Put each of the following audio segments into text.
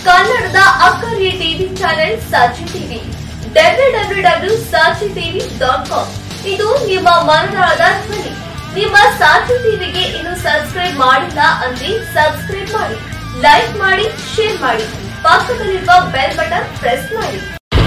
ಕನ್ನಡದ ಅಕ್ಕರಿಯ TV channel Sakshi TV W W W Sakshi TV dot com ಇದು ನಿಮ್ಮ ಮನದಾಳದ ಧ್ವನಿ ನಿಮ್ಮ ಸಾಕ್ಷಿ ಟಿವಿಗೆ ಇನ್ನು ಸಬ್ಸ್ಕ್ರೈಬ್ ಮಾಡಿಲ್ಲ ಅಂದ್ರೆ ಸಬ್ಸ್ಕ್ರೈಬ್ ಮಾಡಿ ಲೈಕ್ ಮಾಡಿ ಶೇರ್ ಮಾಡಿ ಪಕ್ಕದಲ್ಲಿರುವ ಬೆಲ್ ಬಟನ್ ಪ್ರೆಸ್ ಮಾಡಿ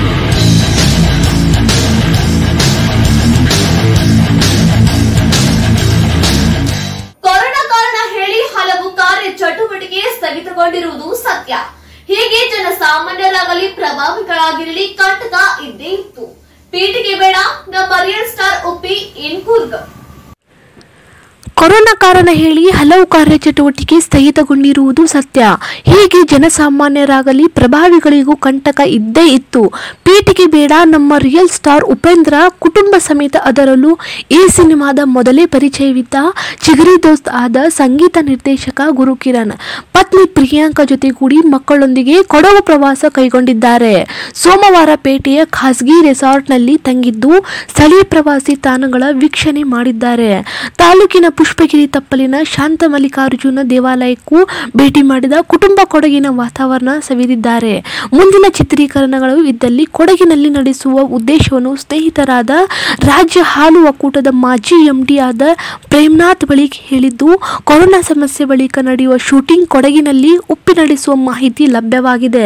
ಕೊರೋನಾ ಕಾರಣ ಹೇಳಿ ಹಲವು ಕಾರ್ಯ ಚಟುವಟಿಕೆ ಸ್ಥಗಿತಗೊಂಡಿರುವುದು ಸತ್ಯ ಹೀಗೆ ಜನಸಾಮಾನ್ಯರಾಗಲಿ ಪ್ರಭಾವಿಗಳಾಗಿರಲಿ ಕಂಟಕ ಇದ್ದೇ ಇತ್ತು ಪೀಟಿಗೆ ಬೇಡ ನಮ್ಮ real star Uppi in Coorg corona ಕಾರಣ ಹೇಳಿ ಹಲವು ಕಾರ್ಯಚಟುವಟಿಕೆ ಸ್ಥಗಿತಗೊಂಡಿರುವುದು ಸತ್ಯ ಹೀಗೆ ಜನಸಾಮಾನ್ಯರಾಗಲಿ ಪ್ರಭಾವಿಗಳಿಗೂ ಕಂಟಕ ಇದ್ದೇ ಇತ್ತು ಪೀಟಿಗೆ ಬೇಡ ನಮ್ಮ ರಿಯಲ್ ಸ್ಟಾರ್ ಉಪೇಂದ್ರ ಕುಟುಂಬ ಸಮೇತ ಅದರಲ್ಲೂ ಈ ಸಿನಿಮಾದ ಮೊದಲೇ ಪರಿಚಯವಿದ್ದ ಚಿಗರಿ ದೋಸ್ತ್ ಆದ ಸಂಗೀತ ನಿರ್ದೇಶಕ ಗುರುಕಿರಣ್ ಪತ್ನಿ ಪ್ರಿಯಾಂಕಾ ಜೊತೆಗೂಡಿ ಮಕ್ಕಳೊಂದಿಗೆ ಕೊಡಗು ಪ್ರವಾಸ ಕೈಗೊಂಡಿದ್ದಾರೆ ಸೋಮವಾರ ಪೇಟೆಯ ಖಾಸಗಿ ರೆಸಾರ್ಟ್ನಲ್ಲಿ ತಂಗಿದ್ದು ಸ್ಥಳೀಯ ಪ್ರವಾಸಿ ತಾಣಗಳ ವೀಕ್ಷಣೆ ಮಾಡಿದ್ದಾರೆ ತಾಲೂಕಿನ ಪುಷ್ಪಗಿರಿ ತಪ್ಪಲಿನ ಶಾಂತ ಮಲ್ಲಿಕಾರ್ಜುನ ದೇವಾಲಯಕ್ಕೂ ಭೇಟಿ ಮಾಡಿದ ಕುಟುಂಬ ಕೊಡಗಿನ ವಾತಾವರಣ ಸವಿದಿದ್ದಾರೆ ಮುಂದಿನ ಚಿತ್ರೀಕರಣಗಳು ಇದ್ದಲ್ಲಿ ಕೊಡಗಿನಲ್ಲಿ ನಡೆಸುವ ಉದ್ದೇಶವನ್ನು ಸ್ನೇಹಿತರಾದ ರಾಜ್ಯ ಹಾಲು ಒಕ್ಕೂಟದ ಮಾಜಿ ಎಂಡಿ ಆದ ಪ್ರೇಮ್ನಾಥ್ ಬಳಿಕ್ ಹೇಳಿದ್ದು ಕೊರೋನಾ ಸಮಸ್ಯೆ ಬಳಿಕ ನಡೆಯುವ ಶೂಟಿಂಗ್ ಕೊಡಗಿನಲ್ಲಿ ಉಪ್ಪಿ ನಡೆಸುವ ಮಾಹಿತಿ ಲಭ್ಯವಾಗಿದೆ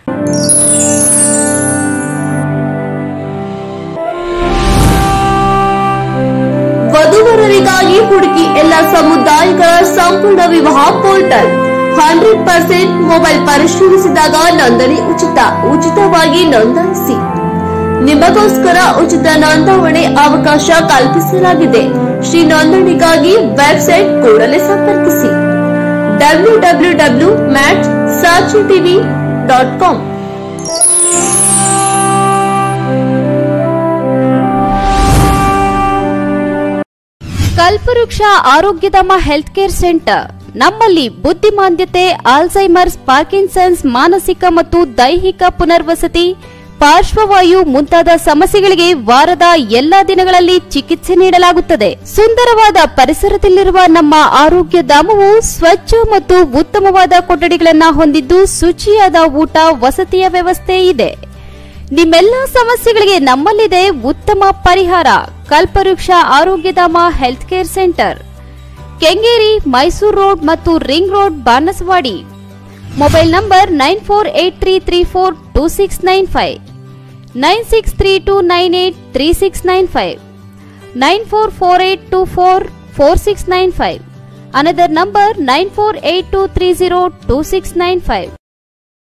ವಧುವರರಿಗಾಗಿ ಹುಡುಕಿ ಎಲ್ಲ ಸಮುದಾಯಗಳ ಸಂಪೂರ್ಣ ವಿವಾಹ ಪೋರ್ಟಲ್ ಹಂಡ್ರೆಡ್ ಪರ್ಸೆಂಟ್ ಮೊಬೈಲ್ ಪರಿಶೀಲಿಸಿದಾಗ ನೋಂದಣಿ ಉಚಿತ ಉಚಿತವಾಗಿ ನೋಂದಾಯಿಸಿ ನಿಮಗೋಸ್ಕರ ಉಚಿತ ನೋಂದಾವಣೆ ಅವಕಾಶ ಕಲ್ಪಿಸಲಾಗಿದೆ ಶ್ರೀ ನೋಂದಣಿಗಾಗಿ ವೆಬ್ಸೈಟ್ ಕೂಡಲೇ ಸಂಪರ್ಕಿಸಿ ಡಬ್ಲ್ಯೂ ಡಬ್ಲ್ಯೂ ಡಬ್ಲ್ಯೂ ಮ್ಯಾಟ್ ಸಾಚಿ TV dot com Kalpavriksha Arogyadhama health care centre ನಮ್ಮಲ್ಲಿ ಬುದ್ಧಿಮಾಂದ್ಯತೆ ಆಲ್ಝೈಮರ್ಸ್ ಪಾರ್ಕಿನ್ಸನ್ಸ್ ಮಾನಸಿಕ ಮತ್ತು ದೈಹಿಕ ಪುನರ್ವಸತಿ ಪಾರ್ಶ್ವವಾಯು ಮುಂತಾದ ಸಮಸ್ಯೆಗಳಿಗೆ ವಾರದ ಎಲ್ಲಾ ದಿನಗಳಲ್ಲಿ ಚಿಕಿತ್ಸೆ ನೀಡಲಾಗುತ್ತದೆ ಸುಂದರವಾದ ಪರಿಸರದಲ್ಲಿರುವ ನಮ್ಮ ಆರೋಗ್ಯ ಧಾಮವು ಸ್ವಚ್ಛ ಮತ್ತು ಉತ್ತಮವಾದ ಕೊಠಡಿಗಳನ್ನ ಹೊಂದಿದ್ದು ಶುಚಿಯಾದ ಊಟ ವಸತಿಯ ವ್ಯವಸ್ಥೆ ಇದೆ ನಿಮ್ಮೆಲ್ಲ ಸಮಸ್ಯೆಗಳಿಗೆ ನಮ್ಮಲ್ಲಿದೆ ಉತ್ತಮ ಪರಿಹಾರ Kalpavriksha Arogyadhama health care centre Kengeri Mysuru road ಮತ್ತು ring road Banaswadi mobile number nine four eight three three four two six nine five nine six three two nine eight three six nine five nine four four eight two four four six nine five another number nine four eight two three zero two six nine five